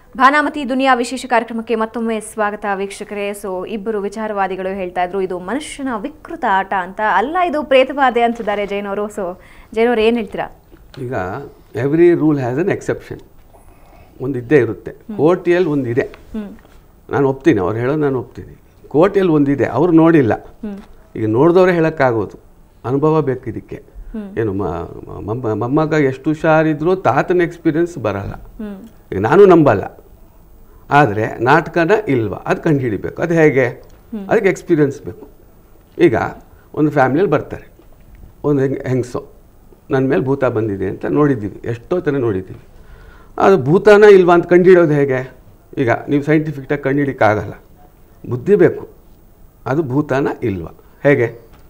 ಭಾನಾಮತಿ ದುನಿಯಾ ವಿಶೇಷ ಕಾರ್ಯಕ್ರಮಕ್ಕೆ ಮತ್ತೊಮ್ಮೆ ಸ್ವಾಗತ ವೀಕ್ಷಕರೇ ಸೊ ಇಬ್ಬರು ವಿಚಾರವಾದಿಗಳು ಹೇಳ್ತಾ ಇದ್ರು ಇದು ಮನುಷ್ಯನ ವಿಕೃತ ಆಟ ಅಂತ ಅಲ್ಲ ಇದು ಪ್ರೇತಬಾಧೆ ಅಂತಿದ್ದಾರೆ ಜೈನ್ ಅವರು ಸೊ ಜೈನ್ ಅವ್ರು ಏನು ಹೇಳ್ತೀರಾ ಈಗ every rule has an exception ಒಂದು ಇದ್ದೇ ಇರುತ್ತೆ ಕೋಟಿಯಲ್ಲಿ ಒಂದಿದೆ ನಾನು ಒಪ್ತೀನಿ ಅವ್ರು ಹೇಳೋದು ನಾನು ಒಪ್ತೀನಿ ಕೋಟಿಯಲ್ಲಿ ಒಂದಿದೆ ಅವ್ರು ನೋಡಿಲ್ಲ ಈಗ ನೋಡಿದವರೇ ಹೇಳೋಕ್ಕಾಗೋದು ಅನುಭವ ಬೇಕು ಇದಕ್ಕೆ ಏನು ಮ- ಮ- ಮೊಮ್ಮ- ಮೊಮ್ಮಗ ಎಷ್ಟು ಹುಷಾರಿದ್ರೂ ತಾತನ ಎಕ್ಸ್ಪೀರಿಯನ್ಸ್ ಬರಲ್ಲ ಈಗ ನಾನು ನಂಬಲ್ಲ ಆದರೆ ನಾಟಕನ ಇಲ್ವಾ ಅದು ಕಂಡುಹಿಡಿಬೇಕು ಅದು ಹೇಗೆ ಅದಕ್ಕೆ ಎಕ್ಸ್ಪೀರಿಯನ್ಸ್ ಬೇಕು ಈಗ ಒಂದು ಫ್ಯಾಮಿಲಿಯಲ್ಲಿ ಬರ್ತಾರೆ ಒಂದು ಹೆಂಗ್ ಹೆಂಗಸು ನನ್ನ ಮೇಲೆ ಭೂತ ಬಂದಿದೆ ಅಂತ ನೋಡಿದ್ದೀವಿ ಎಷ್ಟೋ ಥರ ನೋಡಿದ್ದೀವಿ ಅದು ಭೂತನ ಇಲ್ವಾ ಅಂತ ಕಂಡುಹಿಡೋದು ಹೇಗೆ ಈಗ ನೀವು ಸೈಂಟಿಫಿಕ್ಟಾಗಿ ಕಂಡುಹಿಡಿಕ್ಕಾಗಲ್ಲ ಬುದ್ಧಿ ಬೇಕು ಅದು ಭೂತನ ಇಲ್ವಾ ಹೇಗೆ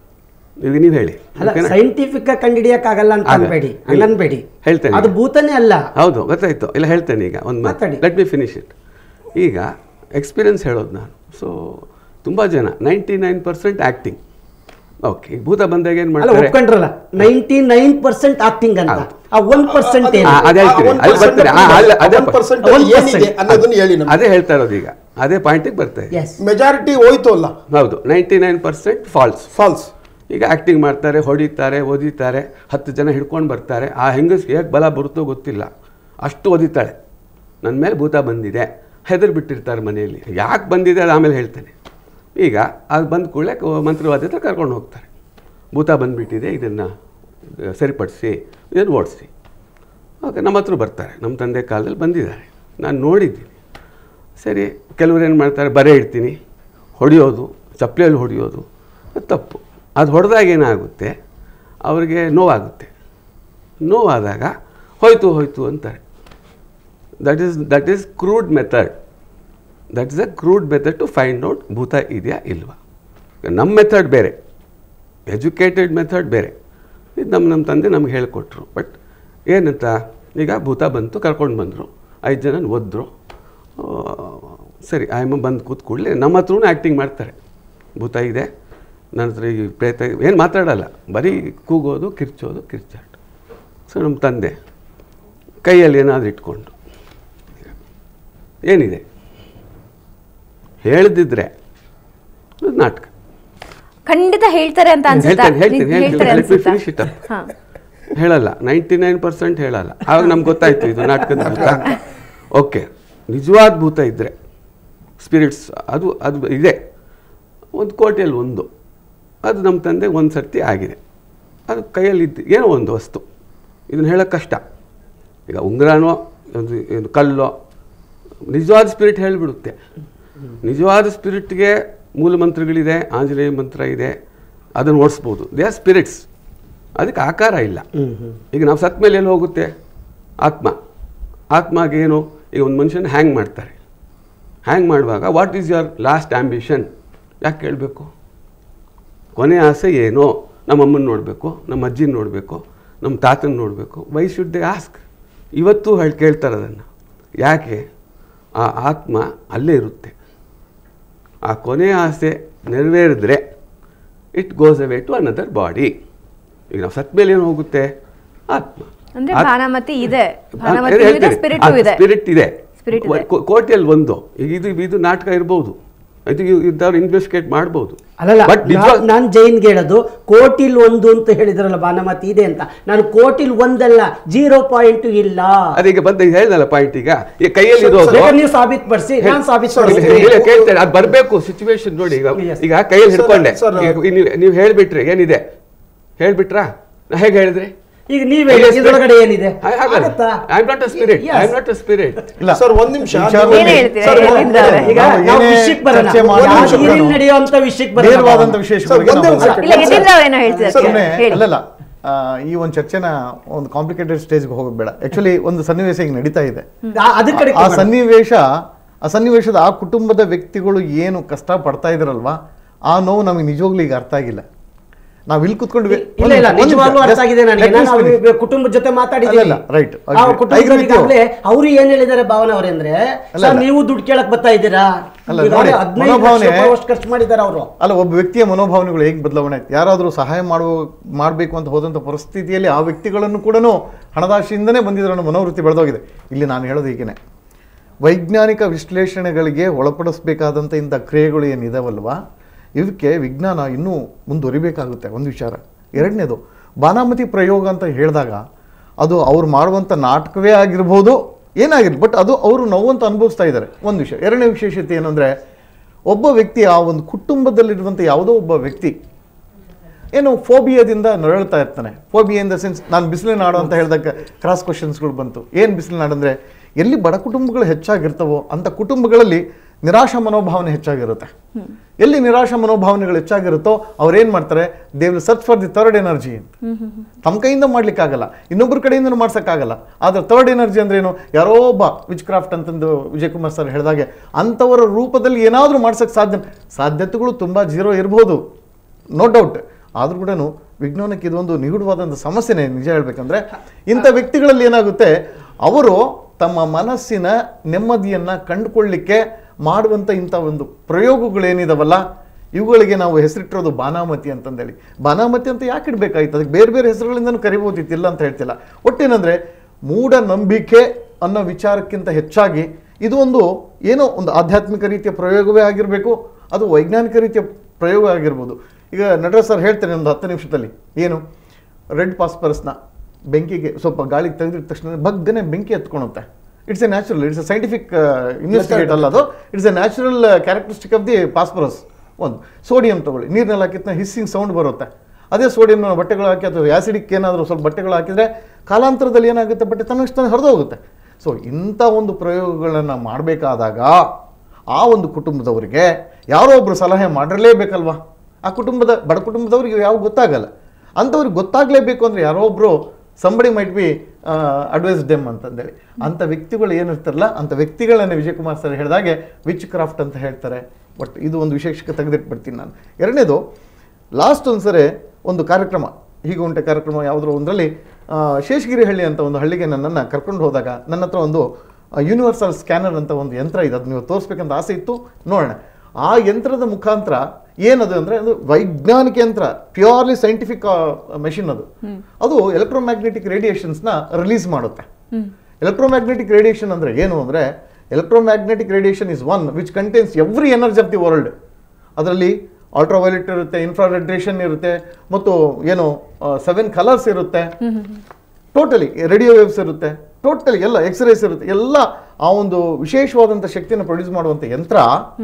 ಈಗ ನೀವು ಹೇಳಿ ಅಲ್ಲ ಓಕೆನಾ? ಸೈಂಟಿಫಿಕ್ ಕಂಡಿಡಿಯಕ್ಕಾಗಲ್ಲ ಅಂತ ಆಗ- ಅನ್ಬೇಡಿ ಇಲ್ಲ. ಹಂಗನ್ಬೇಡಿ ಹೇಳ್ತೇನೆ. ಅದು ಭೂತನೇ ಅಲ್ಲ ಹೌದು ಗೊತ್ತಾಯ್ತು ಇಲ್ಲ ಹೇಳ್ತೇನೆ ಈಗ ಒಂದು ಮಾತು ಮಾತಾಡಿ. ಲೆಟ್ ಮಿ ಫಿನಿಶ್ ಇಟ್ ಈಗ ಎಕ್ಸ್ಪೀರಿಯನ್ಸ್ ಹೇಳೋದು ನಾನು ಸೊ ತುಂಬ ಜನ ninety nine percent acting okay ಈಗ ಭೂತ ಬಂದಾಗ ಏನು ಅಲ್ಲ ಮಾಡ್ತಾರೆ ಒಪ್ಕೊಂಡ್ರಲ್ಲ ನೈಂಟಿ ನೈನ್ ಪರ್ಸೆಂಟ್ ಆಕ್ಟಿಂಗ್ ಅಂತ ಹೌದು. ಆ ಒನ್ ಪರ್ಸೆಂಟ್ ಏನು ಆ, ಅದೇ ಹೇಳ್ತೀನಿ ಅಲ್ಲಿ ಬರ್ತಾರೆ ಆ, ಅಲ್ಲ, ಅದೇ ಒನ್ ಪರ್ಸೆಂಟ್ one percent. ಏನಿದೆ ಅನ್ನೋದನ್ನ ಹೇಳಿ ನಮ್ಗೆ ಅದೇ ಹೇಳ್ತಾ ಇರೋದು ಈಗ ಅದೇ ಪಾಯಿಂಟಿಗೆ ಬರ್ತಾ ಇದೆ ಎಸ್ ಮೆಜಾರಿಟಿ ಹೋಯ್ತು ಅಲ್ಲ ಹೌದು ninety nine percent false false ಈಗ ಆ್ಯಕ್ಟಿಂಗ್ ಮಾಡ್ತಾರೆ ಹೊಡಿತಾರೆ ಓದಿತಾರೆ ಹತ್ತು ಜನ ಹಿಡ್ಕೊಂಡು ಬರ್ತಾರೆ ಆ ಹೆಂಗಸ್ ಹೇಗೆ ಬಲ ಬರುತ್ತೋ ಗೊತ್ತಿಲ್ಲ ಅಷ್ಟು ಓದಿತಾಳೆ ನನ್ನ ಮೇಲೆ ಭೂತ ಬಂದಿದೆ ಹೆದರ್ ಬಿಟ್ಟಿರ್ತಾರೆ ಮನೆಯಲ್ಲಿ ಯಾಕೆ ಬಂದಿದೆ ಅದು ಆಮೇಲೆ ಹೇಳ್ತೇನೆ ಈಗ ಅದು ಬಂದ ಕೂಡಲೇ ಮಂತ್ರವಾದಿ ಹತ್ರ ಕರ್ಕೊಂಡು ಹೋಗ್ತಾರೆ ಭೂತ ಬಂದುಬಿಟ್ಟಿದೆ ಇದನ್ನು ಸರಿಪಡಿಸಿ ಇದನ್ನು ಓಡಿಸಿ ಓಕೆ ನಮ್ಮ ಹತ್ರ ಬರ್ತಾರೆ ನಮ್ಮ ತಂದೆ ಕಾಲದಲ್ಲಿ ಬಂದಿದ್ದಾರೆ ನಾನು ನೋಡಿದ್ದೀನಿ ಸರಿ ಕೆಲವ್ರು ಏನು ಮಾಡ್ತಾರೆ ಬರೆ ಇಡ್ತೀನಿ ಹೊಡೆಯೋದು ಚಪ್ಪಲಿಯಲ್ಲಿ ಹೊಡೆಯೋದು ಅದು ತಪ್ಪು ಅದು ಹೊಡೆದಾಗ ಏನಾಗುತ್ತೆ ಅವರಿಗೆ ನೋವಾಗುತ್ತೆ ನೋವಾದಾಗ ಹೋಯ್ತು ಹೋಯ್ತು ಅಂತಾರೆ that is that is crude method that is a crude method to find out ಭೂತ ಇದೆಯಾ ಇಲ್ವಾ ನಮ್ಮ ಮೆಥಡ್ ಬೇರೆ ಎಜುಕೇಟೆಡ್ ಮೆಥಡ್ ಬೇರೆ ಇದು ನಮ್ಮ ನಮ್ಮ ತಂದೆ ನಮ್ಗೆ ಹೇಳಿಕೊಟ್ರು ಬಟ್ ಏನಂತ ಈಗ ಭೂತ ಬಂತು ಕರ್ಕೊಂಡು ಬಂದರು ಐದು ಜನ ಒದ್ರು ಆ, ಸರಿ ಆಯಮ್ಮ ಬಂದು ಕೂತ್ ಕೂಡಲೇ ನಮ್ಮ ಹತ್ರನೂ ಆ್ಯಕ್ಟಿಂಗ್ ಮಾಡ್ತಾರೆ ಭೂತ ಇದೆ ನನ್ನ ಹತ್ರ ಈ ಪ್ರೇತ ಏನು ಮಾತಾಡಲ್ಲ ಬರೀ ಕೂಗೋದು ಕಿರ್ಚೋದು ಕಿರ್ಚಾಟ ಸೊ ನಮ್ಮ ತಂದೆ ಕೈಯಲ್ಲಿ ಏನಾದರೂ ಇಟ್ಕೊಂಡು ಏನಿದೆ ಹೇಳ್ದಿದ್ರೆ ಅದು ನಾಟಕ ಖಂಡಿತ ಹೇಳ್ತಾರೆ ಅಂತ ಅನ್ಸುತ್ತಾ ಹೇಳ್ತೇನೆ ಹೇಳ್ತೀನಿ ನೀವ್ ಹೇಳ್ತಾರೆ ಹೇಳ್ತೀನಿ ಅನ್ಸುತ್ತಾ ಫಿನಿಶ್ ಇಟ್ ಹಾ ಹೇಳಲ್ಲ ನೈಂಟಿ ನೈನ್ ಪರ್ಸೆಂಟ್ ಹೇಳಲ್ಲ ಆವಾಗ ನಮ್ಗೆ ಗೊತ್ತಾಯ್ತು ಇದು ನಾಟಕದ ಭೂತ ಓಕೆ ನಿಜವಾದ ಭೂತ ಇದ್ದರೆ ಸ್ಪಿರಿಟ್ಸ್ ಅದು ಅದು ಇದೆ ಒಂದು ಕೋಟೆಯಲ್ಲಿ ಒಂದು ಅದು ನಮ್ಮ ತಂದೆ ಒಂದು ಸರ್ತಿ ಆಗಿದೆ ಅದು ಕೈಯಲ್ಲಿ ಇದ್ದು ಏನೋ ಒಂದು ವಸ್ತು ಇದನ್ನು ಹೇಳೋಕ್ಕೆ ಕಷ್ಟ ಈಗ ಉಂಗುರನೋ ಒಂದು ಏನು ಕಲ್ಲೋ ನಿಜವಾದ ಸ್ಪಿರಿಟ್ ಹೇಳಿಬಿಡುತ್ತೆ ನಿಜವಾದ ಸ್ಪಿರಿಟ್ಗೆ ಮೂಲ ಮಂತ್ರಗಳಿದೆ ಆಂಜನೇಯ ಮಂತ್ರ ಇದೆ ಅದನ್ನು ಓಡಿಸ್ಬೋದು ದೇ ಆರ್ ಸ್ಪಿರಿಟ್ಸ್ ಅದಕ್ಕೆ ಆಕಾರ ಇಲ್ಲ ಈಗ ನಾವು ಸತ್ತ ಮೇಲೆ ಎಲ್ಲಿ ಹೋಗುತ್ತೆ ಆತ್ಮ ಆತ್ಮಗೆ ಏನು ಈಗ ಒಂದು ಮನುಷ್ಯನ ಹ್ಯಾಂಗ್ ಮಾಡ್ತಾರೆ ಹ್ಯಾಂಗ್ ಮಾಡುವಾಗ what is your last ambition ಯಾಕೆ ಕೇಳಬೇಕು ಕೊನೆ ಆಸೆ ಏನೋ ನಮ್ಮ ಅಮ್ಮನ ನೋಡಬೇಕು ನಮ್ಮ ಅಜ್ಜಿನ ನೋಡಬೇಕು ನಮ್ಮ ತಾತನ ನೋಡಬೇಕು ವೈ ಶುಡ್ ದೇ ಆಸ್ಕ್ ಇವತ್ತು ಹೇಳಿ ಕೇಳ್ತಾರೆ ಅದನ್ನು ಯಾಕೆ ಆ ಆತ್ಮ ಅಲ್ಲೇ ಇರುತ್ತೆ ಆ ಕೊನೆ ಆಸೆ ನೆರವೇರಿದ್ರೆ it goes away to another body ಈಗ ನಾವು ಸತ್ ಮೇಲೆ ಏನು ಹೋಗುತ್ತೆ ಆತ್ಮ ಅಂದ್ರೆ ಭಾನಾಮತಿ ಇದೆ ಭಾನಾಮತಿ ಇದೆ ಸ್ಪಿರಿಟು ಇದೆ ಸ್ಪಿರಿಟ್ ಇದೆ Spirit ಇದೆ. ಕೋ- ಕೋಟೆಯಲ್ಲಿ ಒಂದು ಈಗ ಇದು ಇದು ನಾಟಕ ಇರ್ಬೋದು ಇದು ಇದ್ದವ್ರು ಇನ್ವೆಸ್ಟಿಗೇಟ್ ಮಾಡ್ಬೋದು ಅಲ್ಲಲ್ಲ ಬಟ್ ನಿಜವಾಗ ನಾನು ಜೈನ್ಗೆ ಹೇಳೋದು ಕೋಟಿಲ್ ಒಂದು ಅಂತ ಹೇಳಿದ್ರಲ್ಲ ಬಾನಮತಿ ಇದೆ ಅಂತ ನಾನು ಕೋಟಿಲ್ ಒಂದಲ್ಲ ಜೀರೋ ಪಾಯಿಂಟ್ ಇಲ್ಲ ಅದೀಗ ಬಂದ ಹೇಳ್ದಲ್ಲ ಪಾಯಿಂಟ್ ಈಗ ಈಗ ಕೈಯಲ್ಲಿ ಇರೋದು ಬೇಕಾದ್ರೆ ನೀವು ಸಾಬೀತುಪಡಿಸಿ ನಾನು ಸಾಬೀತುಪಡಿಸ್ತೀನಿ ಇಲ್ಲ, ಕೇಳ್ತೇನೆ ಅದು ಬರಬೇಕು ಸಿಚುವೇಶನ್ ನೋಡಿ ಈಗ Yes. ಈಗ ಕೈಯಲ್ಲಿ Sir, ಹಿಡ್ಕೊಂಡೆ sir, ಈಗ ನೀವು ನೀವು ಹೇಳ್ಬಿಟ್ರಿ ಏನಿದೆ ಹೇಳ್ಬಿಟ್ರಾ ನಾ ಹೇಗೆ ಹೇಳಿದ್ರಿ ಈಗ ನೀವೇ ಹೇಳಿ, ಇದ್ರೊಳಗಡೆ ಏನಿದೆ ಆಗತ್ತಾ? I am not a spirit I am not a spirit ಇಲ್ಲ ಸರ್ ಒಂದ್ ನಿಮಿಷ ವಿಚಾರದಲ್ಲಿ- ಏನ್ ಹೇಳ್ತೀರಾ? ಸರ್, ಎಲ್ಲಿಂದ? ಈಗ ನಾವು ನಾವು ಏನೇ ವಿಷಯಕ್ಕೆ ಬರೋಣ ಚರ್ಚೆ ಮಾಡಿ- ನಾವು ಒಂದು ನಿಮಿಷ ಇಲ್ಲಿ ನಡೆಯುವಂತ ವಿಷಯಕ್ಕೆ ಬರೋಣ ನೇರವಾದಂತ ಸರ್, ವಿಶೇಷಗಳಿಗೆ ಒಂದೇ ನಾವು ಒಂದು ಬರೋಣ. ಇಲ್ಲ ಯತೀಂದ್ರ ಏನೋ ಹೇಳ್ತಿದ್ದಾರೆ ಸುಮ್ನೆ ಹೇಳಿ ಅಲ್ಲಲ್ಲ ಆ, ಈ ಒಂದು ಚರ್ಚೆನ ಒಂದು ಕಾಂಪ್ಲಿಕೇಟೆಡ್ ಸ್ಟೇಜ್ಗೆ ಹೋಗೋದು ಬೇಡ ಆಕ್ಚುಲಿ ಒಂದು ಸನ್ನಿವೇಶ ಈಗ ನಡೀತಾ ಇದೆ ಆ- ಅದ್ರ ಕಡೆ ಆ ಸನ್ನಿವೇಶ ಆ ಸನ್ನಿವೇಶದ ಆ ಕುಟುಂಬದ ವ್ಯಕ್ತಿಗಳು ಏನು ಕಷ್ಟ ಪಡ್ತಾ ಇದ್ರಲ್ವಾ ಆ ನೋವು ನಮಗೆ ನಿಜವಾಗ್ಲೂ ಈಗ ಅರ್ಥ ಆಗಿಲ್ಲ ನಾವು ಇಲ್ಲಿ ಕುತ್ಕೊಂಡು ಇಲ್ಲ ಇಲ್ಲ ನಿಜವಾಗ್ಲೂ ಅರ್ಥ ಆಗಿದೆ ನನಗೆ ನಾನು ಅವ್ರ ಕುಟುಂಬದ ಜೊತೆ ಮಾತಾಡಿದ್ದೀನಿ ಅಲ್ಲ, right. ಆ agree. I agree with you. ಕುಟುಂಬದವರಿಗಾಗ್ಲೇ ಅವ್ರು ಏನ್ ಹೇಳಿದ್ದಾರೆ ಭಾವನ ಅವ್ರಂದ್ರೆ ಅಲ್ಲ, ಸರ್ ಅಲ್ಲ. ನೀವು ದುಡ್ಡು ಕೇಳಕ್ ಬರ್ತಾ ಇದ್ದೀರಾ ಅಲ್ಲ, ಈಗ ನೋಡಿ, ಹದಿನೈದು ಲಕ್ಷ ಮನೋಭಾವನೆ- ರೂಪಾಯಿ ಅಷ್ಟು ಖರ್ಚು ಮಾಡಿದ್ದಾರೆ ಅವರು ಅಲ್ಲ ಒಬ್ಬ ವ್ಯಕ್ತಿಯ ಮನೋಭಾವನೆಗಳು ಹೇಗೆ ಬದಲಾವಣೆ ಆಯ್ತು ಯಾರಾದರೂ ಸಹಾಯ ಮಾಡುವ ಮಾಡಬೇಕು ಅಂತ ಹೋದಂಥ ಪರಿಸ್ಥಿತಿಯಲ್ಲಿ ಆ ವ್ಯಕ್ತಿಗಳನ್ನು ಕೂಡ ಹಣದಾಶೆಯಿಂದನೇ ಬಂದಿದ್ರು ಅನ್ನೋ ಮನೋವೃತ್ತಿ ಬೆಳೆದೋಗಿದೆ ಇಲ್ಲಿ ನಾನು ಹೇಳೋದು ಹೀಗೇನೆ ವೈಜ್ಞಾನಿಕ ವಿಶ್ಲೇಷಣೆಗಳಿಗೆ ಒಳಪಡಿಸಬೇಕಾದಂಥ ಇಂಥ ಕ್ರಿಯೆಗಳು ಏನಿದಾವಲ್ವಾ ಇದಕ್ಕೆ ವಿಜ್ಞಾನ ಇನ್ನೂ ಮುಂದುವರಿಬೇಕಾಗುತ್ತೆ ಒಂದು ವಿಚಾರ ಎರಡನೇದು ಬಾನಾಮತಿ ಪ್ರಯೋಗ ಅಂತ ಹೇಳಿದಾಗ ಅದು ಅವ್ರು ಮಾಡುವಂಥ ನಾಟಕವೇ ಆಗಿರ್ಬೋದು ಏನಾಗಿರ್ಲಿ ಬಟ್ ಅದು ಅವರು ನೋವಂತ ಅನುಭವಿಸ್ತಾ ಇದ್ದಾರೆ ಒಂದು ವಿಷಯ ಎರಡನೇ ವಿಶೇಷತೆ ಏನಂದರೆ ಒಬ್ಬ ವ್ಯಕ್ತಿ ಆ ಒಂದು ಕುಟುಂಬದಲ್ಲಿರುವಂಥ ಯಾವುದೋ ಒಬ್ಬ ವ್ಯಕ್ತಿ ಏನು ಫೋಬಿಯಾದಿಂದ ನರಳ್ತಾ ಇರ್ತಾನೆ ಫೋಬಿಯಾ ಇನ್ ದ ಸೆನ್ಸ್ ನಾನು ಬಿಸಿಲಿನ ನಾಡು ಅಂತ ಹೇಳಿದಾಗ ಕ್ರಾಸ್ ಕ್ವಶನ್ಸ್ಗಳು ಬಂತು ಏನು ಬಿಸಿಲಿನ ನಾಡು ಅಂದರೆ ಎಲ್ಲಿ ಬಡ ಕುಟುಂಬಗಳು ಹೆಚ್ಚಾಗಿರ್ತವೋ ಅಂಥ ಕುಟುಂಬಗಳಲ್ಲಿ ನಿರಾಶಾ ಮನೋಭಾವನೆ ಹೆಚ್ಚಾಗಿರುತ್ತೆ ಎಲ್ಲಿ ನಿರಾಶಾ ಮನೋಭಾವನೆಗಳು ಹೆಚ್ಚಾಗಿರುತ್ತೋ ಅವ್ರೇನು ಮಾಡ್ತಾರೆ they will search for the third energy ಅಂತ ತಮ್ಮ ಕೈಯಿಂದ ಮಾಡ್ಲಿಕ್ಕಾಗಲ್ಲ ಇನ್ನೊಬ್ಬರ ಕಡೆಯಿಂದ ಮಾಡ್ಸೋಕ್ಕಾಗಲ್ಲ ಆದರೆ ಥರ್ಡ್ ಎನರ್ಜಿ ಅಂದ್ರೆ ಏನು ಯಾರೋ ಒಬ್ಬ ವಿಚ್ ಕ್ರಾಫ್ಟ್ ಅಂತಂದು ವಿಜಯ್ ಕುಮಾರ್ ಸರ್ ಹೇಳಿದಾಗೆ ಅಂಥವರ ರೂಪದಲ್ಲಿ ಏನಾದರೂ ಮಾಡ್ಸೋಕ್ಕೆ ಸಾಧ್ಯ ಸಾಧ್ಯತೆಗಳು ತುಂಬ ಜೀರೋ ಇರ್ಬೋದು ನೋ ಡೌಟ್ ಆದ್ರೂ ಕೂಡ ವಿಜ್ಞಾನಕ್ಕೆ ಇದೊಂದು ನಿಗೂಢವಾದಂಥ ಸಮಸ್ಯೆನೇ ನಿಜ ಹೇಳ್ಬೇಕಂದ್ರೆ ಇಂಥ ವ್ಯಕ್ತಿಗಳಲ್ಲಿ ಏನಾಗುತ್ತೆ ಅವರು ತಮ್ಮ ಮನಸ್ಸಿನ ನೆಮ್ಮದಿಯನ್ನು ಕಂಡುಕೊಳ್ಳಿಕ್ಕೆ ಮಾಡುವಂಥ ಇಂಥ ಒಂದು ಪ್ರಯೋಗಗಳೇನಿದಾವಲ್ಲ ಇವುಗಳಿಗೆ ನಾವು ಹೆಸರಿಟ್ಟಿರೋದು ಬಾನಾಮತಿ ಅಂತಂದೇಳಿ ಬಾನಾಮತಿ ಅಂತ ಯಾಕೆ ಇಡಬೇಕಾಯ್ತು ಅದಕ್ಕೆ ಬೇರೆ ಬೇರೆ ಹೆಸರುಗಳಿಂದನೂ ಕರಿಬೋದಿತ್ತು ಇಲ್ಲ ಅಂತ ಹೇಳ್ತಿಲ್ಲ ಒಟ್ಟೇನಂದರೆ ಮೂಢನಂಬಿಕೆ ಅನ್ನೋ ವಿಚಾರಕ್ಕಿಂತ ಹೆಚ್ಚಾಗಿ ಇದು ಒಂದು ಏನೋ ಒಂದು ಆಧ್ಯಾತ್ಮಿಕ ರೀತಿಯ ಪ್ರಯೋಗವೇ ಆಗಿರಬೇಕು ಅದು ವೈಜ್ಞಾನಿಕ ರೀತಿಯ ಪ್ರಯೋಗ ಆಗಿರ್ಬೋದು ಈಗ ನಟರಾಜ್ ಸರ್ ಹೇಳ್ತೇನೆ ಒಂದು ಹತ್ತು ನಿಮಿಷದಲ್ಲಿ ಏನು ರೆಡ್ ಪಾಸ್ಪರಸ್ನ ಬೆಂಕಿಗೆ ಸ್ವಲ್ಪ ಗಾಳಿಗೆ ತೆಗೆದಿದ ತಕ್ಷಣ ಬಗ್ಗನೆ ಬೆಂಕಿ ಎತ್ಕೊಳುತ್ತೆ it's a natural it's a scientific investigate ಅಲ್ಲ ಅದು it's a natural characteristic of the phosphorus ಒಂದು ಸೋಡಿಯಂ ತಗೊಳ್ಳಿ ನೀರಿನಲ್ಲಿ ಹಾಕಿದ ಹಿಸ್ಸಿಂಗ್ ಸೌಂಡ್ ಬರುತ್ತೆ ಅದೇ ಸೋಡಿಯಂ ಬಟ್ಟೆಗಳು ಹಾಕಿ ಅಥವಾ ಆ್ಯಸಿಡಿಕ್ ಏನಾದರೂ ಸ್ವಲ್ಪ ಬಟ್ಟೆಗಳು ಹಾಕಿದರೆ ಕಾಲಾಂತರದಲ್ಲಿ ಏನಾಗುತ್ತೆ ಬಟ್ಟೆ ತನ್ನಷ್ಟು ಹರಿದೋಗುತ್ತೆ ಸೊ ಇಂಥ ಒಂದು ಪ್ರಯೋಗಗಳನ್ನು ಮಾಡಬೇಕಾದಾಗ ಆ ಒಂದು ಕುಟುಂಬದವರಿಗೆ ಯಾರೋ ಒಬ್ಬರು ಸಲಹೆ ಮಾಡಿರಲೇಬೇಕಲ್ವಾ ಆ ಕುಟುಂಬದ ಬಡ ಕುಟುಂಬದವ್ರಿಗೆ ಯಾವ ಗೊತ್ತಾಗಲ್ಲ ಅಂಥವ್ರಿಗೆ ಗೊತ್ತಾಗಲೇಬೇಕು ಅಂದರೆ ಯಾರೋ ಒಬ್ಬರು somebody might be advise them ಅಂತಂದೇಳಿ ಅಂಥ ವ್ಯಕ್ತಿಗಳು ಏನಿರ್ತಾರಲ್ಲ ಅಂಥ ವ್ಯಕ್ತಿಗಳನ್ನ ವಿಜಯಕುಮಾರ್ ಸರ್ ಹೇಳಿದಾಗೆ ವಿಚ್ ಕ್ರಾಫ್ಟ್ ಅಂತ ಹೇಳ್ತಾರೆ ಬಟ್ ಇದು ಒಂದು ವಿಶೇಷಕ್ಕೆ ತೆಗೆದಿಟ್ಬಿಡ್ತೀನಿ ನಾನು ಎರಡನೇದು ಲಾಸ್ಟ್ ಒಂದು ಸರಿ ಒಂದು ಕಾರ್ಯಕ್ರಮ ಹೀಗೆ ಉಂಟೆ ಕಾರ್ಯಕ್ರಮ ಯಾವುದೋ ಒಂದರಲ್ಲಿ ಶೇಷಗಿರಿ ಹಳ್ಳಿ ಅಂತ ಒಂದು ಹಳ್ಳಿಗೆ ನನ್ನನ್ನು ಕರ್ಕೊಂಡು ಹೋದಾಗ ನನ್ನ ಹತ್ರ ಒಂದು ಯೂನಿವರ್ಸಲ್ ಸ್ಕ್ಯಾನರ್ ಅಂತ ಒಂದು ಯಂತ್ರ ಇದೆ ಅದು ನೀವು ತೋರಿಸ್ಬೇಕಂತ ಆಸೆ ಇತ್ತು ನೋಡೋಣ ಆ ಯಂತ್ರದ ಮುಖಾಂತರ ಏನದು ಅಂದರೆ ಅದು ವೈಜ್ಞಾನಿಕ ಯಂತ್ರ ಪ್ಯೂರ್ಲಿ ಸೈಂಟಿಫಿಕ್ ಮೆಷಿನ್ ಅದು ಅದು ಎಲೆಕ್ಟ್ರೋಮ್ಯಾಗ್ನೆಟಿಕ್ ರೇಡಿಯೇಷನ್ಸ್ನ ರಿಲೀಸ್ ಮಾಡುತ್ತೆ ಎಲೆಕ್ಟ್ರೋಮ್ಯಾಗ್ನೆಟಿಕ್ ರೇಡಿಯೇಷನ್ ಅಂದರೆ ಏನು ಅಂದರೆ electromagnetic radiation is one which contains every energy of the world ಅದರಲ್ಲಿ ಅಲ್ಟ್ರಾವೈಲೆಟ್ ಇರುತ್ತೆ ಇನ್ಫ್ರಾರೆಡ್ ರೇಷನ್ ಇರುತ್ತೆ ಮತ್ತು ಏನು ಸೆವೆನ್ ಕಲರ್ಸ್ ಇರುತ್ತೆ ಟೋಟಲಿ ರೇಡಿಯೋ ವೇವ್ಸ್ ಇರುತ್ತೆ ಟೋಟಲಿ ಎಲ್ಲ ಎಕ್ಸ್ರೇಸ್ ಇರುತ್ತೆ ಎಲ್ಲ ಆ ಒಂದು ವಿಶೇಷವಾದಂಥ ಶಕ್ತಿಯನ್ನು ಪ್ರೊಡ್ಯೂಸ್ ಮಾಡುವಂಥ ಯಂತ್ರ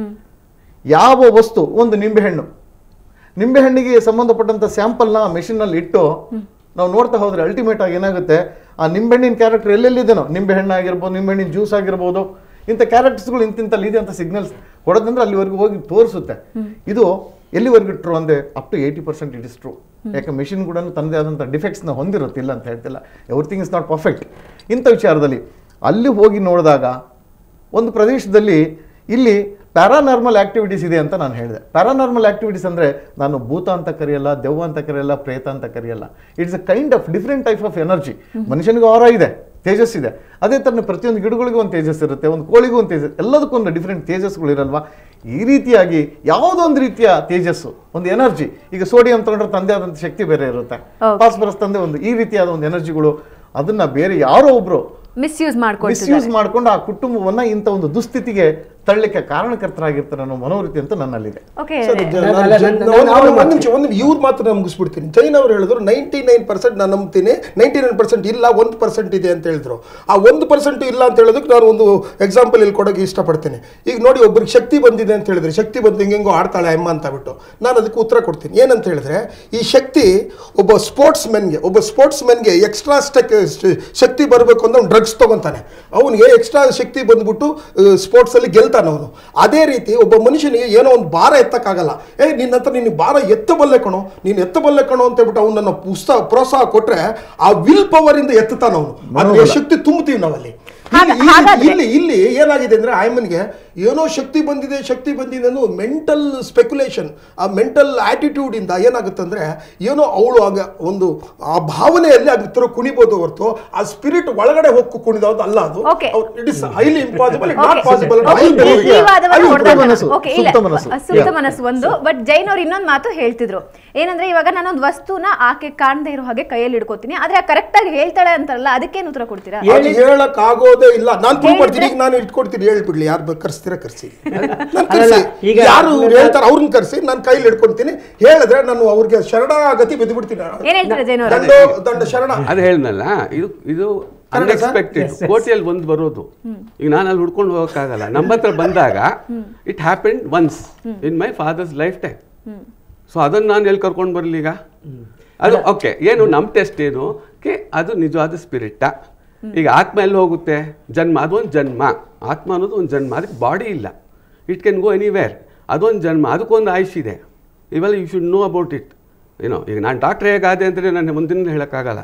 ಯಾವ ವಸ್ತು ಒಂದು ನಿಂಬೆಹಣ್ಣು ನಿಂಬೆಹಣ್ಣಿಗೆ ಸಂಬಂಧಪಟ್ಟಂಥ ಸ್ಯಾಂಪಲ್ನ ಮೆಷಿನಲ್ಲಿ ಇಟ್ಟು ನಾವು ನೋಡ್ತಾ ಹೋದ್ರೆ ಅಲ್ಟಿಮೇಟ್ ಆಗಿ ಏನಾಗುತ್ತೆ ಆ ನಿಂಬೆಹಣ್ಣಿನ ಕ್ಯಾರೆಕ್ಟರ್ ಎಲ್ಲೆಲ್ಲಿದೆನೋ ನಿಂಬೆಹಣ್ಣು ಆಗಿರ್ಬೋದು ನಿಂಬೆಹಣ್ಣಿನ ಜ್ಯೂಸ್ ಆಗಿರ್ಬೋದು ಇಂಥ ಕ್ಯಾರೆಕ್ಟರ್ಸ್ಗಳು ಇಂತಿಂತಲ್ಲಿ ಇದೆ ಅಂತ ಸಿಗ್ನಲ್ಸ್ ಕೊಡೋದಂದ್ರೆ ಅಲ್ಲಿವರೆಗೂ ಹೋಗಿ ತೋರಿಸುತ್ತೆ ಇದು ಎಲ್ಲಿವರೆಗೂ ಟ್ರೂ ಅಂದರೆ up to eighty percent it is true ಯಾಕೆ ಮೆಷಿನ್ ಕೂಡ ತನ್ನದೇ ಆದಂಥ ಡಿಫೆಕ್ಟ್ಸ್ನ ಹೊಂದಿರುತ್ತಿಲ್ಲ ಅಂತ ಹೇಳ್ತಿಲ್ಲ ಎವ್ರಿಥಿಂಗ್ ಇಸ್ ನಾಟ್ ಪರ್ಫೆಕ್ಟ್ ಇಂಥ ವಿಚಾರದಲ್ಲಿ ಅಲ್ಲಿ ಹೋಗಿ ನೋಡಿದಾಗ ಒಂದು ಪ್ರದೇಶದಲ್ಲಿ ಇಲ್ಲಿ ಪ್ಯಾರಾನಾರ್ಮಲ್ ಆಕ್ಟಿವಿಟೀಸ್ ಇದೆ ಅಂತ ನಾನು ಹೇಳಿದೆ ಪ್ಯಾರಾನಾರ್ಮಲ್ ಆಕ್ಟಿವಿಟೀಸ್ ಅಂದರೆ ನಾನು ಭೂತ ಅಂತ ಕರೆಯಲ್ಲ ದೆವ್ವ ಅಂತ ಕರೆಯಲ್ಲ ಪ್ರೇತ ಅಂತ ಕರೆಯಲ್ಲ it's a kind of different type of energy ಮನುಷ್ಯನಿಗೂ ಆರ ಇದೆ ತೇಜಸ್ ಇದೆ ಅದೇ ಥರ ಪ್ರತಿಯೊಂದು ಗಿಡಗಳಿಗೂ ಒಂದು ತೇಜಸ್ ಇರುತ್ತೆ ಒಂದು ಕೋಳಿಗೂ ಒಂದು ತೇಜಸ್ ಎಲ್ಲದಕ್ಕೂ ಒಂದು ಡಿಫ್ರೆಂಟ್ ತೇಜಸ್ಗಳು ಇರಲ್ವಾ ಈ ರೀತಿಯಾಗಿ ಯಾವುದೋ ಒಂದು ರೀತಿಯ ತೇಜಸ್ಸು ಒಂದು ಎನರ್ಜಿ ಈಗ ಸೋಡಿಯಂ ತಗೊಂಡ್ರೆ ತಂದೆ ಆದಂಥ ಶಕ್ತಿ ಬೇರೆ ಇರುತ್ತೆ Okay. ಫಾಸ್ಫರಸ್ ತಂದೆ ಒಂದು ಈ ರೀತಿಯಾದ ಒಂದು ಎನರ್ಜಿಗಳು ಅದನ್ನ ಬೇರೆ ಯಾರೋ ಒಬ್ರು ಮಿಸ್ಯೂಸ್ ಮಾಡ್ಕೊಳ್ತಿದ್ದಾರೆ ಮಿಸ್ಯೂಸ್ ಮಾಡ್ಕೊಂಡು ಆ ಕುಟುಂಬವನ್ನ ಇಂಥ ಒಂದು ದುಸ್ಥಿತಿಗೆ ತಳ್ಳಲಿಕ್ಕೆ ಕಾರಣಕರ್ತರಾಗಿರ್ತಾರೆ ಅನ್ನೋ ಮನೋವೃತ್ತಿ ಅಂತ ನನ್ನಲ್ಲಿದೆ ಓಕೆ ಸರ್, ಜ- ನಾನು- ನಾನು ನಾನು- ಜ- ನಾನು- ಒಂದು- ನಾನು ಒಂದು- ಒಂದು ನಿಮಿಷ ಒಂದು ಇವ್ರು ಮಾತ್ರ ನಾನು ಮುಗಿಸ್ಬಿಡ್ತೀನಿ ಜೈನ್ ಅವರು ಹೇಳಿದ್ರು ನೈಂಟಿ ನೈನ್ ಪರ್ಸೆಂಟ್ ನಾನು ನಂಬ್ತೀನಿ ನೈಂಟಿ ನೈನ್ ಪರ್ಸೆಂಟ್ ಇಲ್ಲ ಒಂದು ಪರ್ಸೆಂಟ್ ಇದೆ ಅಂತ ಹೇಳಿದ್ರು ಆ ಒಂದು ಪರ್ಸೆಂಟ್ ಇಲ್ಲ ಅಂತ ಹೇಳೋದಕ್ಕೆ ನಾನು ಒಂದು ಎಕ್ಸಾಂಪಲ್ ಇಲ್ಲಿ ಕೊಡೋಕೆ ಇಷ್ಟಪಡ್ತೀನಿ ಈಗ ನೋಡಿ ಒಬ್ರಿಗೆ ಶಕ್ತಿ ಬಂದಿದೆ ಅಂತ ಹೇಳಿದ್ರೆ ಶಕ್ತಿ ಬಂದು ಹಿಂಗೆಂಗೋ ಆಡ್ತಾಳೆ ಅಮ್ಮ ಅಂತ ಬಿಟ್ಟು ನಾನು ಅದಕ್ಕೆ ಉತ್ತರ ಕೊಡ್ತೀನಿ ಏನಂತ ಹೇಳಿದ್ರೆ ಈ ಶಕ್ತಿ ಒಬ್ಬ ಸ್ಪೋರ್ಟ್ಸ್ ಮೆನ್ಗೆ ಒಬ್ಬ ಸ್ಪೋರ್ಟ್ಸ್ ಮೆನ್ಗೆ ಎಕ್ಸ್ಟ್ರಾ ಸ್ಟೆಕ್ ಶಕ್ತಿ ಬರಬೇಕು ಅಂದ್ರೆ ಅವ್ನು ಡ್ರಗ್ಸ್ ತಗೊಂತಾನೆ ಅವನಿಗೆ ಎಕ್ಸ್ಟ್ರಾ ಶಕ್ತಿ ಬಂದ್ಬಿಟ್ಟು ಸ್ಪೋರ್ಟ್ಸಲ್ಲಿ ಗೆಲ್ತಾನೆ ಅವನು ಅದೇ ರೀತಿ ಒಬ್ಬ ಮನುಷ್ಯನಿಗೆ ಏನೋ ಒಂದು ಭಾರ ಎತ್ತಕ್ಕಾಗಲ್ಲ ಏ ನಿನ್ನ ಹತ್ರ ನೀನು ಭಾರ ಎತ್ತಬಲ್ಲೆ ಕಣೋ ನೀನು ಎತ್ತಬಲ್ಲೆ ಕಣೋ ಅಂತ ಹೇಳ್ಬಿಟ್ಟು ಅವನನ್ನ ಪುಸ್ತಕ ಪ್ರೋತ್ಸಾಹ ಕೊಟ್ರೆ ಆ ವಿಲ್ ಪವರ್ ಇಂದ ಎತ್ತುತ್ತಾನ ಅವನು ಅದ್ರ ಶಕ್ತಿ ತುಂಬುತ್ತೀವಿ ನಾವಲ್ಲಿ ಇಲ್ಲಿ- ಇಲ್ಲಿ- ಇಲ್ಲಿ ಇಲ್ಲಿ ಏನಾಗಿದೆ ಅಂದ್ರೆ ಆಯಮ್ಮನಿಗೆ ಏನೋ ಶಕ್ತಿ ಬಂದಿದೆ ಶಕ್ತಿ ಬಂದಿದೆ ಅನ್ನೋ ಮೆಂಟಲ್ ಸ್ಪೆಕ್ಯುಲೇಷನ್ ಆ ಮೆಂಟಲ್ ಆಟಿಟ್ಯೂಡಿಂದ ಏನಾಗುತ್ತಂದ್ರೆ ಏನೋ ಅವಳು ಆಗ ಒಂದು ಆ ಭಾವನೆಯಲ್ಲಿ ಆಗ ತರ ಕುಣಿಬೋದು ಹೊರತು ಆ ಸ್ಪಿರಿಟ್ ಒಳಗಡೆ ಹೋಗಿ ಕುಣಿದೋದು ಅಲ್ಲ ಅದು Okay. It is highly impossible Okay. Not possible Okay, ಈ- ಈ ವಾದವನ್ನ ಅದು ಹೊಡ್ದಾಗ- ಮನಸ್ಸು, Okay, ಇಲ್ಲ. ಸುಪ್ತ ಮನಸ್ಸು. ಸುಪ್ತ Yeah. ಮನಸ್ಸು ಒಂದು ಬಟ್ ಜೈನ್ ಅವ್ರು ಇನ್ನೊಂದು ಮಾತು ಹೇಳ್ತಿದ್ರು ಏನಂದ್ರೆ ಇವಾಗ ನಾನೊಂದು ವಸ್ತುನ ಆಕೆ ಕಾಣದೇ ಇರೋ ಹಾಗೆ ಕೈಯಲ್ಲಿ ಹಿಡ್ಕೋತೀನಿ ಆದ್ರೆ ಕರೆಕ್ಟ್ ಆಗಿ ಹೇಳ್ತಾಳೆ ಅಂತಾರಲ್ಲ ಅದಕ್ಕೇನು ಉತ್ತರ ಕೊಡ್ತೀರಾ ಅದು ಹೇಳಕ್ ಆಗೋದೇ ಇಲ್ಲ ನಾನು ಪ್ರೂವ್ ಮಾಡ್ತೀನಿ ಹೇಳಿದ್ರೆ- ಈಗ ನಾನು ಇಟ್ಕೊಡ್ತೀನಿ ಹೇಳ್ಬಿಡ್ಲಿ ಯಾರು ಕರ್ಸ್ತೀರಾ ಕರ್ಸಿ ನಾನು ಅಲ್ಲಲ್ಲ, ಕರ್ಸಿ ಈಗ ಯಾರು ಹೇಳ್ತಾರೆ ಅವ್ರನ್ನ ಕರ್ಸಿ ನಾನು ಕೈಲಿ ಹಿಡ್ಕೊಳ್ತೀನಿ ಹೇಳಿದ್ರೆ ನಾನು ಅವ್ರಿಗೆ ಶರಣಾಗತಿ ಬಿದ್ದುಬಿಡ್ತೀನಿ ಏನ್ ಹೇಳ್ತೀರಾ ಜೈನ್ ಅವರು ದಂಡೋ ದಂಡ ಶರಣ ಅದು ಹೇಳ್ನಲ್ಲ ಇದು ಇದು ಕನ್ನಡ ಸರ್? ಅನ್ಎಕ್ಸ್ಪೆಕ್ಟೆಡ್ ಕೋಟಿಯಲ್ಲಿ ಒಂದು ಬರೋದು ಈಗ ನಾನು ಅಲ್ಲಿ ಹುಡ್ಕೊಂಡು ಹೋಗೋಕ್ಕಾಗಲ್ಲ ನಮ್ಮ ಹತ್ರ ಬಂದಾಗ it happen once in my father's life time so ಅದನ್ನು ನಾನು ಎಲ್ಲಿ ಕರ್ಕೊಂಡು ಬರಲಿ ಈಗ ಅದು ಓಕೆ ಏನು ನಮ್ಮ ಟೆಸ್ಟ್ ಏನು ಕೆ ಅದು ನಿಜವಾದ ಸ್ಪಿರಿಟ್ಟ ಈಗ ಆತ್ಮ ಎಲ್ಲಿ ಹೋಗುತ್ತೆ ಜನ್ಮ ಅದೊಂದು ಜನ್ಮ ಆತ್ಮ ಅನ್ನೋದು ಒಂದು ಜನ್ಮ ಅದಕ್ಕೆ ಬಾಡಿ ಇಲ್ಲ ಇಟ್ ಕ್ಯಾನ್ ಗೋ ಎನಿವೇರ್ ಅದೊಂದು ಜನ್ಮ ಅದಕ್ಕೊಂದು ಆಯುಷ್ ಇದೆ ಇವೆಲ್ಲ you should know about it ಏನೋ ಈಗ ನಾನು ಡಾಕ್ಟ್ರ್ ಹೇಗಾದೆ ಅಂತೇಳಿ ನಾನು ಮುಂದಿನ ಹೇಳೋಕ್ಕಾಗಲ್ಲ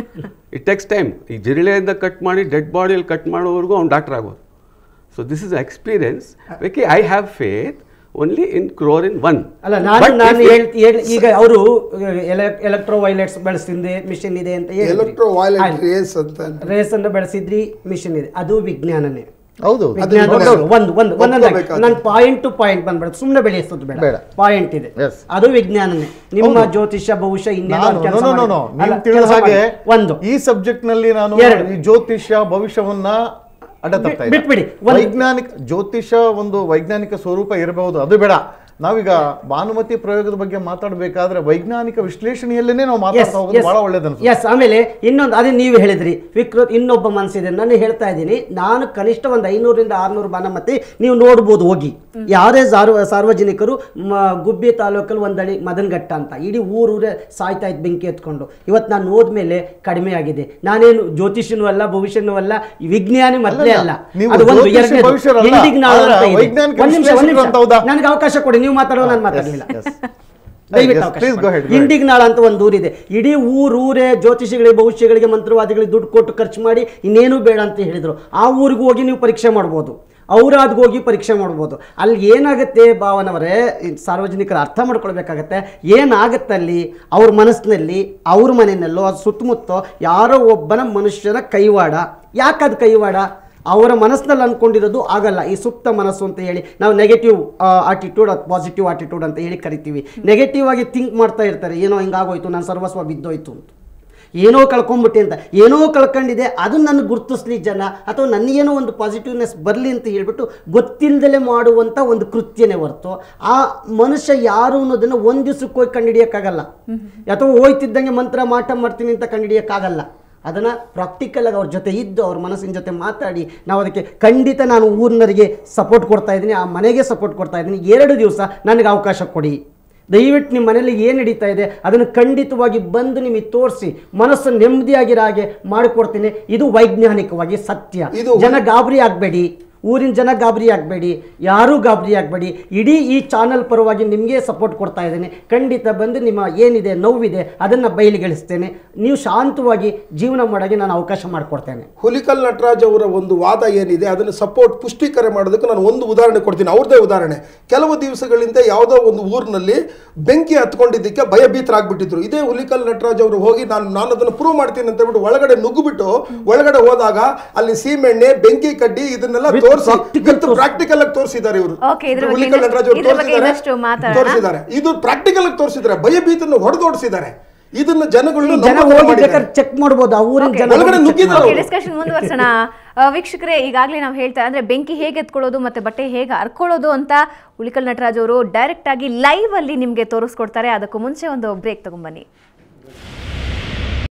ಇಟ್ ಟೆಕ್ಸ್ ಟೈಮ್ ಈ ಜಿರಳೆಯಿಂದ ಕಟ್ ಮಾಡಿ ಡೆಡ್ ಬಾಡಿಯಲ್ಲಿ ಕಟ್ ಮಾಡೋವರೆಗೂ ಅವ್ನು ಡಾಕ್ಟರ್ ಆಗೋದು ಸೊ ದಿಸ್ ಇಸ್ ಎಕ್ಸ್ಪೀರಿಯನ್ಸ್ ಬೇಕಿ I have faith only in ಕ್ರೋರ್ ಇನ್ ಒನ್ ಅಲ್ಲ ನಾನು ನಾನು ಹೇಳ್ತಿ ಹೇಳ್- ಈಗ ಅವರು ಎಲೆಕ್ಟ್ರೋ ವೈಲೆಟ್ಸ್ ಬೆಳೆಸಿದ್ದೆ ಮಿಷಿನ್ ಇದೆ ಅಂತ ಎಲೆಕ್ಟ್ರೋ ವೈಲೆಂಟ್ ರೇಸ್ ಅಂತ ರೇಸ್ ಅನ್ನು ಬೆಳೆಸಿದ್ರಿ ಮಿಷಿನ್ ಇದೆ ಅದು ವಿಜ್ಞಾನನೇ ಹೌದು ವಿಜ್ಞಾನ ಅದು ಒಂದು ಒಂದು ಒಂದು ಒಂದೊಂದಾಗಿ ಒಪ್ಕೋಬೇಕಾದ್ರೆ. ನಾನು ಪಾಯಿಂಟ್ ಟು ಪಾಯಿಂಟ್ ಬಂದ್ಬೇಡ ಸುಮ್ಮನೆ ಬೆಳೆಸೋದು ಬೇಡ ಬೇಡ. ಪಾಯಿಂಟ್ ಇದೆ Yes. ಅದು ವಿಜ್ಞಾನನೇ ನಿಮ್ಮ ಹೌದು. ಜ್ಯೋತಿಷ್ಯ ಭವಿಷ್ಯ ಇನ್ನೇನೋ ನಾನು ಕೆಲ್ಸ no, no, no, no. ಮಾಡಿ- ನೀವು ಅಲ್ಲ, ತಿಳಿದ ಕೆಲ್ಸ ಹಾಗೆ ಮಾಡಿ. ಒಂದು ಈ ಸಬ್ಜೆಕ್ಟ್ ನಲ್ಲಿ ನಾನು ಎರಡು. ಈ ಜ್ಯೋತಿಷ್ಯ ಭವಿಷ್ಯವನ್ನ ಅಡ್ಡ ತರ್ತಾ ಇಲ್ಲ. ಬಿಟ್ಬಿಡಿ. ಒಂದು- ವೈಜ್ಞಾನಿಕ ಜ್ಯೋತಿಷ್ಯ ಒಂದು ವೈಜ್ಞಾನಿಕ ಸ್ವರೂಪ ಇರಬಹುದು ಅದು ಬೇಡ ನಾವೀಗ ಭಾನುಮತಿ ಪ್ರಯೋಗದ ಬಗ್ಗೆ ಮಾತಾಡಬೇಕಾದ್ರೆ ವೈಜ್ಞಾನಿಕ ವಿಶ್ಲೇಷಣೆಯಲ್ಲೇನೆ ನಾವು ಮಾತಾಡ್ತಾ ಹೋಗೋದು ಬಹಳ ಒಳ್ಳೇದನ್ಸುತ್ತೆ ಎಸ್ ಆಮೇಲೆ ಇನ್ನೊಂದು ಅದೇ ನೀವು ಹೇಳಿದ್ರಿ ವಿಕೃತ್ ಇನ್ನೊಬ್ಬ ಮನಸ್ಸಿದೆ ನಾನು ಹೇಳ್ತಾ ಇದ್ದೀನಿ ನಾನು ಕನಿಷ್ಠ ಒಂದು ಐನೂರಿಂದ ಆರ್ನೂರು ಬಾನಮತಿ ನೀವು ನೋಡ್ಬೋದು ಹೋಗಿ ಯಾರೇ ಸಾರ್ವ ಸಾರ್ವಜನಿಕರು ಮ- ಗುಬ್ಬಿ ತಾಲೂಕಲ್ಲಿ ಒಂದಡಿ ಮದನಘಟ್ಟ ಅಂತ ಇಡೀ ಊರೂರೇ ಸಾಯ್ತಾ ಇತ್ತು ಬೆಂಕಿ ಎತ್ಕೊಂಡು ಇವತ್ತು ನಾನು ಹೋದ್ಮೇಲೆ ಕಡಿಮೆ ಆಗಿದೆ ನಾನೇನು ಜ್ಯೋತಿಷನೂ ಅಲ್ಲ ಭವಿಷ್ಯನೂ ಅಲ್ಲ ವಿಜ್ಞಾನಿ ಮೊದಲೇ ಅಲ್ಲ ನೀವು ಅದು ಒಂದು ಜ್ಯೋತಿಷಿ ಎರಡನೇದು. ಭವಿಷ್ಯರಲ್ಲ. ಇಂಡಿಗ್ನಾಳ ಅಂತ ಆದ್ರೆ ಇದೆ. ವೈಜ್ಞಾನಿಕ ಒಂದ್ ನಿಮಿಷ, ಒಂದ್ ನಿಮಿಷ. ವಿಶ್ಲೇಷಕರು ಅಂತ ಹೌದಾ? ನನಗೆ ಅವಕಾಶ ಕೊಡಿ ನೀವು ಮಾತಾಡೋ ನಾನು ಮಾತಾಡಲಿಲ್ಲ Yes, yes. ದಯವಿಟ್ಟು Yes, ಅವಕಾಶ please go ಕೊಡಿ. ahead, go ahead. ಇಂಡಿಗ್ನಾಳ ಅಂತ ಒಂದು ಊರಿದೆ ಇಡೀ ಊರೂರೇ ಜ್ಯೋತಿಷಿಗಳಿಗೆ ಭವಿಷ್ಯಗಳಿಗೆ ಮಂತ್ರವಾದಿಗಳಿಗೆ ದುಡ್ಡು ಕೊಟ್ಟು ಖರ್ಚು ಮಾಡಿ ಇನ್ನೇನು ಬೇಡ ಅಂತ ಹೇಳಿದ್ರು ಆ ಊರಿಗೆ ಹೋಗಿ ನೀವು ಪರೀಕ್ಷೆ ಮಾಡ್ಬೋದು ಔರಾದ್ಗೆ ಹೋಗಿ ಪರೀಕ್ಷೆ ಮಾಡ್ಬೋದು ಅಲ್ಲಿ ಏನಾಗುತ್ತೆ ಭಾವನವರೇ ಈ ಸಾರ್ವಜನಿಕರು ಅರ್ಥ ಮಾಡ್ಕೊಳ್ಬೇಕಾಗತ್ತೆ ಏನಾಗುತ್ತೆ ಅಲ್ಲಿ ಅವ್ರ ಮನಸ್ಸಿನಲ್ಲಿ ಅವ್ರ ಮನೆಯಲ್ಲೋ ಅದು ಸುತ್ತಮುತ್ತ ಯಾರೋ ಒಬ್ಬನ ಮನುಷ್ಯನ ಕೈವಾಡ ಯಾಕದು ಕೈವಾಡ ಅವರ ಮನಸ್ಸಿನಲ್ಲಿ ಅಂದ್ಕೊಂಡಿರೋದು ಆಗಲ್ಲ ಈ ಸುಪ್ತ ಮನಸ್ಸು ಅಂತ ಹೇಳಿ ನಾವು ನೆಗೆಟಿವ್ ಆಟಿಟ್ಯೂಡ್ ಅದು ಪಾಸಿಟಿವ್ ಆಟಿಟ್ಯೂಡ್ ಅಂತ ಹೇಳಿ ಕರಿತೀವಿ ನೆಗೆಟಿವ್ ಆಗಿ ಥಿಂಕ್ ಮಾಡ್ತಾ ಇರ್ತಾರೆ ಏನೋ ಹಿಂಗಾಗೋಯ್ತು ನನ್ನ ಸರ್ವಸ್ವ ಬಿದ್ದೋಯ್ತು ಅಂತ ಏನೋ ಕಳ್ಕೊಂಬಿಟ್ಟೆ ಅಂತ ಏನೋ ಕಳ್ಕೊಂಡಿದೆ ಅದು ನನಗೆ ಗುರುತಿಸ್ಲಿ ಜನ ಅಥವಾ ನನಗೇನೋ ಒಂದು ಪಾಸಿಟಿವ್ನೆಸ್ ಬರಲಿ ಅಂತ ಹೇಳ್ಬಿಟ್ಟು ಗೊತ್ತಿಲ್ಲದಲೇ ಮಾಡುವಂಥ ಒಂದು ಕೃತ್ಯನೇ ಹೊರತು ಆ ಮನುಷ್ಯ ಯಾರು ಅನ್ನೋದನ್ನು ಒಂದು ದಿವಸಕ್ಕೆ ಹೋಗಿ ಕಂಡುಹಿಡಿಯೋಕ್ಕಾಗಲ್ಲ ಅಥವಾ ಹೋಯ್ತಿದ್ದಂಗೆ ಮಂತ್ರ ಮಾಟ ಮಾಡ್ತೀನಿ ಅಂತ ಕಂಡುಹಿಡಿಯೋಕ್ಕಾಗಲ್ಲ ಅದನ್ನು ಪ್ರಾಕ್ಟಿಕಲ್ ಆಗಿ ಅವ್ರ ಜೊತೆ ಇದ್ದು ಅವ್ರ ಮನಸ್ಸಿನ ಜೊತೆ ಮಾತಾಡಿ ನಾವು ಅದಕ್ಕೆ ಖಂಡಿತ ನಾನು ಊರಿನರಿಗೆ ಸಪೋರ್ಟ್ ಕೊಡ್ತಾ ಇದ್ದೀನಿ ಆ ಮನೆಗೆ ಸಪೋರ್ಟ್ ಕೊಡ್ತಾ ಇದ್ದೀನಿ ಎರಡು ದಿವಸ ನನಗೆ ಅವಕಾಶ ಕೊಡಿ ದಯವಿಟ್ಟು ನಿಮ್ಮ ಮನೇಲಿ ಏನು ನಡೀತಾ ಇದೆ ಅದನ್ನು ಖಂಡಿತವಾಗಿ ಬಂದು ನಿಮಗೆ ತೋರಿಸಿ ಮನಸ್ಸು ನೆಮ್ಮದಿಯಾಗಿರೋ ಹಾಗೆ ಮಾಡಿಕೊಡ್ತೀನಿ ಇದು ವೈಜ್ಞಾನಿಕವಾಗಿ ಸತ್ಯ ಇದು- ಜನ ಗಾಬರಿ ಆಗಬೇಡಿ ಊರಿನ ಜನ ಗಾಬರಿ ಆಗಬೇಡಿ ಯಾರೂ ಗಾಬರಿ ಆಗಬೇಡಿ ಇಡೀ ಈ ಚಾನಲ್ ಪರವಾಗಿ ನಿಮಗೆ ಸಪೋರ್ಟ್ ಕೊಡ್ತಾ ಇದ್ದೇನೆ ಖಂಡಿತ ಬಂದು ನಿಮ್ಮ ಏನಿದೆ ನೋವಿದೆ ಅದನ್ನು ಬಯಲಿಗೆಳಿಸ್ತೇನೆ ನೀವು ಶಾಂತವಾಗಿ ಜೀವನ ಮಾಡೋಕ್ಕೆ ನಾನು ಅವಕಾಶ ಮಾಡಿಕೊಡ್ತೇನೆ ಹುಲಿಕಲ್ ನಟರಾಜ್ ಅವರ ಒಂದು ವಾದ ಏನಿದೆ ಅದನ್ನು ಸಪೋರ್ಟ್ ಪುಷ್ಟೀಕರಣ ಮಾಡೋದಕ್ಕೆ ನಾನು ಒಂದು ಉದಾಹರಣೆ ಕೊಡ್ತೀನಿ ಅವ್ರದ್ದೇ ಉದಾಹರಣೆ ಕೆಲವು ದಿವಸಗಳಿಂದ ಯಾವುದೋ ಒಂದು ಊರಿನಲ್ಲಿ ಬೆಂಕಿ ಹತ್ಕೊಂಡಿದ್ದಕ್ಕೆ ಭಯಭೀತರಾಗ್ಬಿಟ್ಟಿದ್ರು ಇದೇ ಹುಲಿಕಲ್ ನಟರಾಜ್ ಅವರು ಹೋಗಿ ನಾನು ನಾನು ಅದನ್ನು ಪ್ರೂವ್ ಮಾಡ್ತೀನಿ ಅಂತ ಹೇಳ್ಬಿಟ್ಟು ಒಳಗಡೆ ನುಗ್ಗುಬಿಟ್ಟು ಒಳಗಡೆ ಹೋದಾಗ ಅಲ್ಲಿ ಸೀಮೆಣ್ಣೆ ಬೆಂಕಿ ಕಡ್ಡಿ ಇದನ್ನೆಲ್ಲ With ತೋರಿಸಿ practical ತೋರ್ಸಿ- ಪ್ರಾಕ್ಟಿಕಲ್ ಆಗಿ ತೋರಿಸಿದ್ದಾರೆ ಇವರು Okay, ಇದ್ರ ಬಗ್ಗೆ ಹುಲಿಕಲ್ ನಟರಾಜ್ ಅವರು ಇದ್ರ ಬಗ್ಗೆ ತೋರಿಸಿದ್ದಾರೆ ಇನ್ನಷ್ಟು ಮಾತಾಡೋಣ. ತೋರಿಸಿದ್ದಾರೆ ಇದು ಪ್ರಾಕ್ಟಿಕಲ್ ಆಗಿ ತೋರಿಸಿದ್ದಾರೆ ಭಯಭೀತನ್ನು ಹೊಡೆದೋಡಿಸಿದ್ದಾರೆ ಇದನ್ನ ಜನಗಳು ಜನ ನಂಬುವಂತೆ ಹೋಗಿ ಮಾಡಿದ್ದಾರೆ. ಬೇಕಾದ್ರೆ ಚೆಕ್ ಮಾಡ್ಬೋದು ಆ ಊರಿನ Okay. ಜನ ಒಳಗಡೆ ಹೋಗಿ check ನುಗ್ಗಿದ್ದಾರೆ ಮಾಡ್ಬೋದು. ಅವ್ರು. ಡಿಸ್ಕಷನ್ ಮುಂದುವರ್ಸೋಣ ಆ, ವೀಕ್ಷಕರೇ ಈಗಾಗಲೇ ನಾವು ಹೇಳ್ತಾ ಅಂದ್ರೆ ಬೆಂಕಿ ಹೇಗೆ ಎತ್ಕೊಳ್ಳೋದು ಮತ್ತೆ ಬಟ್ಟೆ ಹೇಗೆ ಹರ್ಕೊಳ್ಳೋದು ಅಂತ ಉಳಿಕಲ್ ನಟರಾಜ್ ಅವರು ಡೈರೆಕ್ಟ್ ಆಗಿ ಲೈವ್ ಅಲ್ಲಿ ನಿಮಗೆ ತೋರಿಸ್ಕೊಡ್ತಾರೆ ಅದಕ್ಕೂ ಮುಂಚೆ ಒಂದು ಬ್ರೇಕ್ ತಗೊಂಬನ್ನಿ